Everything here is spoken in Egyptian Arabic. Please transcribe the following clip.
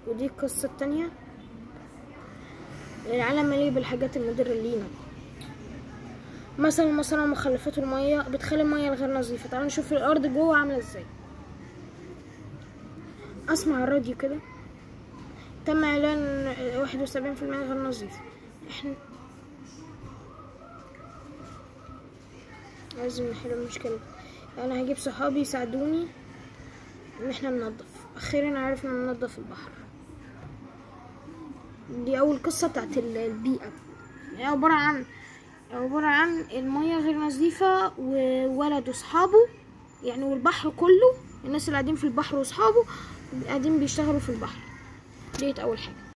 ودي القصة التانية العالم مليء بالحاجات المضرة لينا مثلا مثلا مخلفات المية بتخلي المية الغير نظيفة تعالوا نشوف الأرض جوه عاملة ازاي أسمع الراديو كده تم إعلان واحد وسبعين في المية غير نظيف احنا لازم نحل المشكلة أنا هجيب صحابي يساعدوني إن احنا ننظف أخيرا عرفنا ننظف البحر دي أول قصة بتاعت ال- البيئة هي عبارة عن عبارة عن المية غير نظيفة وولد وصحابه يعني والبحر كله الناس اللي قاعدين في البحر وصحابه قاعدين بيشتغلوا في البحر ديت أول حاجة